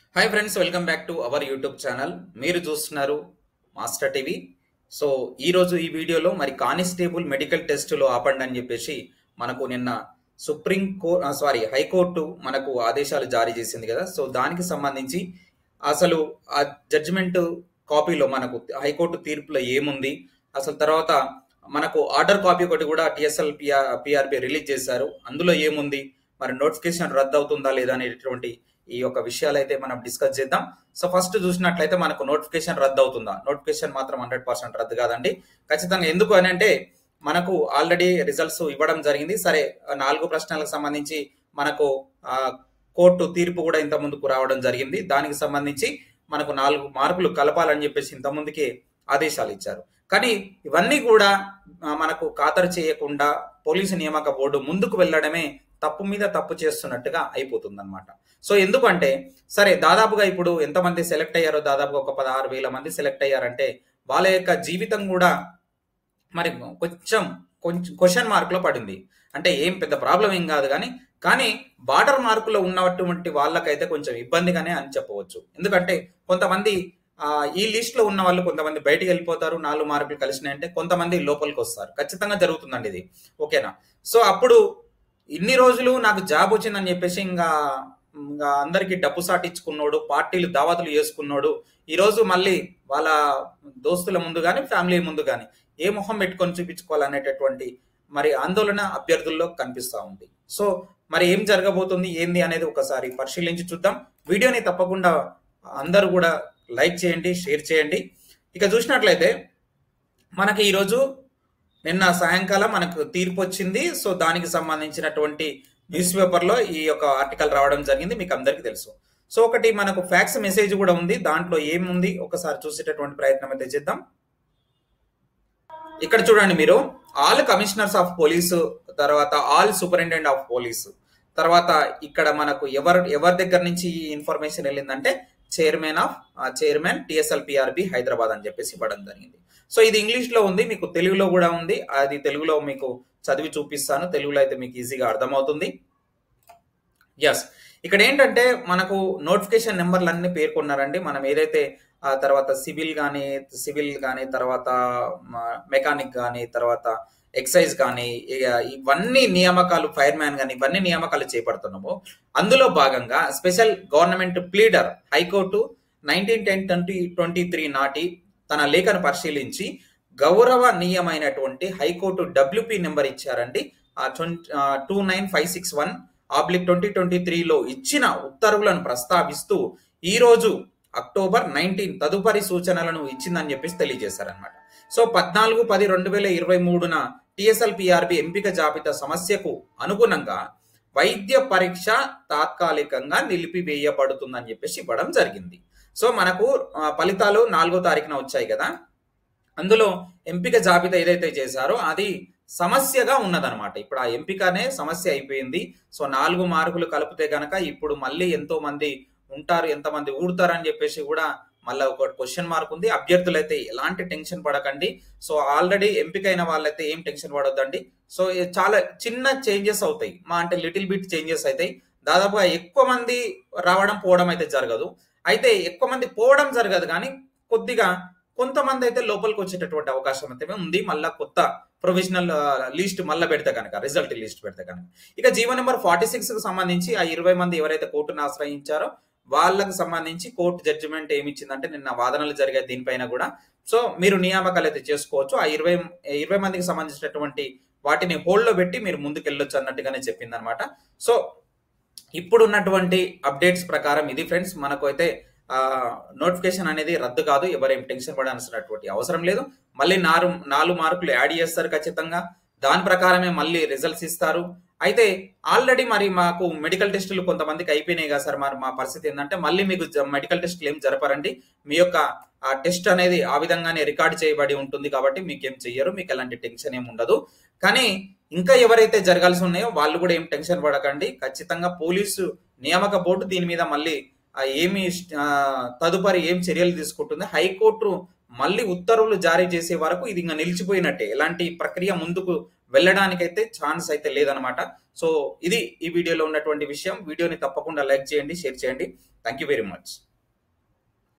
hi friends welcome back to our YouTube channel మీరు చూస్తున్నారు master TV so ఈ రోజు ఈ వీడియోలో మరి కానిస్టేబుల్ మెడికల్ టెస్టులో ఆపండి అని చెప్పేసి మనకు నిన్న సుప్రీం కోర్ట్ సారీ హైకోర్టు మనకు ఆదేశాలు జారీ చేసింది కదా సో దానికి సంబంధించి అసలు ఆ జడ్జిమెంట్ కాపీలో మనకు హైకోర్టు తీర్పులో ఏముంది అసలు తర్వాత మనకు ఆర్డర్ కాపీ ఒకటి కూడా టిఎస్ఎల్ పిఆర్ పిఆర్బి రిలీజ్ చేశారు అందులో ఏముంది మరి నోటిఫికేషన్ రద్దు అవుతుందా లేదా అనేటటువంటి ఈ యొక్క విషయాలు అయితే మనం డిస్కస్ చేద్దాం సో ఫస్ట్ చూసినట్లయితే మనకు నోటిఫికేషన్ రద్దు అవుతుందా నోటిఫికేషన్ మాత్రం హండ్రెడ్ పర్సెంట్ రద్దు కాదండి ఖచ్చితంగా ఎందుకు అని అంటే మనకు ఆల్రెడీ రిజల్ట్స్ ఇవ్వడం జరిగింది సరే నాలుగు ప్రశ్నలకు సంబంధించి మనకు ఆ, కోర్టు తీర్పు కూడా ఇంత ముందుకు రావడం జరిగింది దానికి సంబంధించి మనకు నాలుగు మార్కులు కలపాలని చెప్పేసి ఇంత ముందుకే ఆదేశాలు ఇచ్చారు కానీ ఇవన్నీ కూడా ఆ, మనకు ఖాతరు చేయకుండా పోలీసు నియామక బోర్డు ముందుకు వెళ్ళడమే తప్పు మీద తప్పు చేస్తున్నట్టుగా అయిపోతుంది అనమాట సో ఎందుకంటే సరే దాదాపుగా ఇప్పుడు ఎంతమంది సెలెక్ట్ అయ్యారో దాదాపుగా ఒక పదహారు వేల మంది సెలెక్ట్ అయ్యారంటే వాళ్ళ యొక్క జీవితం కూడా మరి కొంచెం కొంచెం క్వశ్చన్ మార్కులో పడింది అంటే ఏం పెద్ద ప్రాబ్లం ఏం కాదు కానీ కానీ బార్డర్ మార్కులో ఉన్నటువంటి వాళ్ళకైతే కొంచెం ఇబ్బందిగానే అని చెప్పవచ్చు ఎందుకంటే కొంతమంది ఆ, ఈ లిస్ట్ లో ఉన్న వాళ్ళు కొంతమంది బయటికి వెళ్ళిపోతారు నాలుగు మార్కులు కలిసినాయంటే కొంతమంది లోపలికి వస్తారు ఖచ్చితంగా జరుగుతుందండి ఇది ఓకేనా సో అప్పుడు ఇన్ని రోజులు నాకు జాబ్ వచ్చిందని చెప్పేసి ఇంకా ఇంకా అందరికి డబ్బు సాటించుకున్నాడు పార్టీలు దావతులు చేసుకున్నాడు ఈ రోజు మళ్ళీ వాళ్ళ దోస్తుల ముందు కానీ ఫ్యామిలీ ముందు కానీ ఏ మొహం పెట్టుకొని చూపించుకోవాలనేటటువంటి మరి ఆందోళన అభ్యర్థుల్లో కనిపిస్తా ఉంది సో మరి ఏం జరగబోతుంది ఏంది అనేది ఒకసారి పరిశీలించి చూద్దాం వీడియోని తప్పకుండా అందరూ కూడా లైక్ చేయండి షేర్ చేయండి ఇక చూసినట్లయితే మనకి ఈరోజు నిన్న సాయంకాలం మనకు తీర్పు వచ్చింది సో దానికి సంబంధించినటువంటి న్యూస్ పేపర్లో ఈ యొక్క ఆర్టికల్ రావడం జరిగింది మీకు అందరికీ తెలుసు సో ఒకటి మనకు ఫ్యాక్స్ మెసేజ్ కూడా ఉంది దాంట్లో ఏముంది ఒకసారి చూసేటటువంటి ప్రయత్నం అయితే చేద్దాం ఇక్కడ చూడండి మీరు ఆల్ కమిషనర్స్ ఆఫ్ పోలీసు తర్వాత ఆల్ సూపరింటెండెంట్ ఆఫ్ పోలీసు తర్వాత ఇక్కడ మనకు ఎవరు ఎవరి దగ్గర నుంచి ఈ ఇన్ఫర్మేషన్ వెళ్ళిందంటే chairman of chairman TSL PRB Hyderabad అని చెప్పేసి ఇవ్వడం జరిగింది సో ఇది ఇంగ్లీష్ లో ఉంది మీకు తెలుగులో కూడా ఉంది అది తెలుగులో మీకు చదివి చూపిస్తాను తెలుగులో అయితే మీకు ఈజీగా అర్థమవుతుంది ఎస్ ఇక్కడ ఏంటంటే మనకు నోటిఫికేషన్ నెంబర్లు అన్ని పేర్కొన్నారండి మనం ఏదైతే ఆ తర్వాత సివిల్ కానీ సివిల్ కానీ తర్వాత మెకానిక్ కానీ తర్వాత ఎక్సైజ్ కానీ ఇక ఇవన్నీ నియామకాలు ఫైర్ మ్యాన్ కానీ ఇవన్నీ నియామకాలు చేపడుతున్నాము అందులో భాగంగా special government pleader high court nineteen ten twenty twenty three నాటి తన లేఖను పరిశీలించి గౌరవనీయమైనటువంటి హైకోర్టు డబ్ల్యూపి నెంబర్ ఇచ్చారండి two nine five six one oblique twenty twenty త్రీలో ఇచ్చిన ఉత్తర్వులను ప్రస్తావిస్తూ ఈ రోజు అక్టోబర్ నైన్టీన్ తదుపరి సూచనలను ఇచ్చిందని చెప్పేసి తెలియజేశారనమాట సో పద్నాలుగు పది రెండు వేల ఇరవై మూడున టిఎస్ఎల్ పిఆర్బి ఎంపిక జాబితా సమస్యకు అనుగుణంగా వైద్య పరీక్ష తాత్కాలికంగా నిలిపివేయబడుతుందని చెప్పేసి ఇవ్వడం జరిగింది సో మనకు ఆ, ఫలితాలు నాలుగో తారీఖున వచ్చాయి కదా అందులో ఎంపిక జాబితా ఏదైతే చేశారో అది సమస్యగా ఉన్నదనమాట ఇప్పుడు ఆ ఎంపికనే సమస్య అయిపోయింది సో నాలుగు మార్కులు కలిపితే గనక ఇప్పుడు మళ్ళీ ఎంతో మంది ఉంటారు ఎంతమంది ఊడతారని చెప్పేసి కూడా మళ్ళీ ఒక క్వశ్చన్ మార్క్ ఉంది అభ్యర్థులు అయితే ఎలాంటి టెన్షన్ పడకండి సో ఆల్రెడీ ఎంపికైన వాళ్ళైతే ఏం టెన్షన్ పడొద్దండి సో ఇది చాలా చిన్న చేంజెస్ అవుతాయి మా అంటే లిటిల్ బిట్ చేంజెస్ అవుతాయి దాదాపుగా ఎక్కువ మంది రావడం పోవడం అయితే జరగదు అయితే ఎక్కువ మంది పోవడం జరగదు కానీ కొద్దిగా కొంతమంది అయితే లోపలికి వచ్చేటటువంటి అవకాశం అయితే ఉంది మళ్ళా కొత్త ప్రొవిజనల్ లిస్ట్ మళ్ళీ పెడితే కనుక రిజల్ట్ లిస్ట్ పెడితే కనుక ఇక జీవో నెంబర్ ఫార్టీ సిక్స్ కి సంబంధించి ఆ ఇరవై మంది ఎవరైతే కోర్టును ఆశ్రయించారో వాళ్ళకి సంబంధించి కోర్టు జడ్జిమెంట్ ఏమి ఇచ్చిందంటే నిన్న వాదనలు జరిగాయి దీనిపైన కూడా సో మీరు నియామకాలు అయితే చేసుకోవచ్చు ఆ ఇరవై ఇరవై మందికి సంబంధించినటువంటి వాటిని హోల్డ్ లో పెట్టి మీరు ముందుకు వెళ్ళొచ్చు అన్నట్టుగానే చెప్పింది అనమాట సో ఇప్పుడు ఉన్నటువంటి అప్డేట్స్ ప్రకారం ఇది ఫ్రెండ్స్ మనకు అయితే నోటిఫికేషన్ అనేది రద్దు కాదు ఎవరేం టెన్షన్ పడాల్సినటువంటి అవసరం లేదు మళ్ళీ నాలుగు నాలుగు మార్కులు యాడ్ చేస్తారు ఖచ్చితంగా దాని ప్రకారమే మళ్ళీ రిజల్ట్స్ ఇస్తారు అయితే ఆల్రెడీ మరి మాకు మెడికల్ టెస్టులు కొంతమందికి అయిపోయినాయి కదా సార్ మరి మా పరిస్థితి ఏంటంటే మళ్ళీ మీకు మెడికల్ టెస్టులు ఏం జరపరండి మీ యొక్క ఆ టెస్ట్ అనేది ఆ విధంగానే రికార్డ్ చేయబడి ఉంటుంది కాబట్టి మీకు ఏం చెయ్యరు మీకు ఎలాంటి టెన్షన్ ఏమి ఉండదు కానీ ఇంకా ఎవరైతే జరగాల్సి ఉన్నాయో వాళ్ళు కూడా ఏం టెన్షన్ పడకండి ఖచ్చితంగా పోలీసు నియామక బోర్డు దీని మీద మళ్ళీ ఆ ఏమి ఆ, తదుపరి ఏం చర్యలు తీసుకుంటుంది హైకోర్టు మళ్ళీ ఉత్తర్వులు జారీ చేసే వరకు ఇది ఇంకా నిలిచిపోయినట్టే ఎలాంటి ప్రక్రియ ముందుకు వెళ్ళడానికైతే ఛాన్స్ అయితే లేదనమాట సో ఇది ఈ వీడియోలో ఉన్నటువంటి విషయం వీడియోని తప్పకుండా లైక్ చేయండి షేర్ చేయండి థ్యాంక్ యూ వెరీ మచ్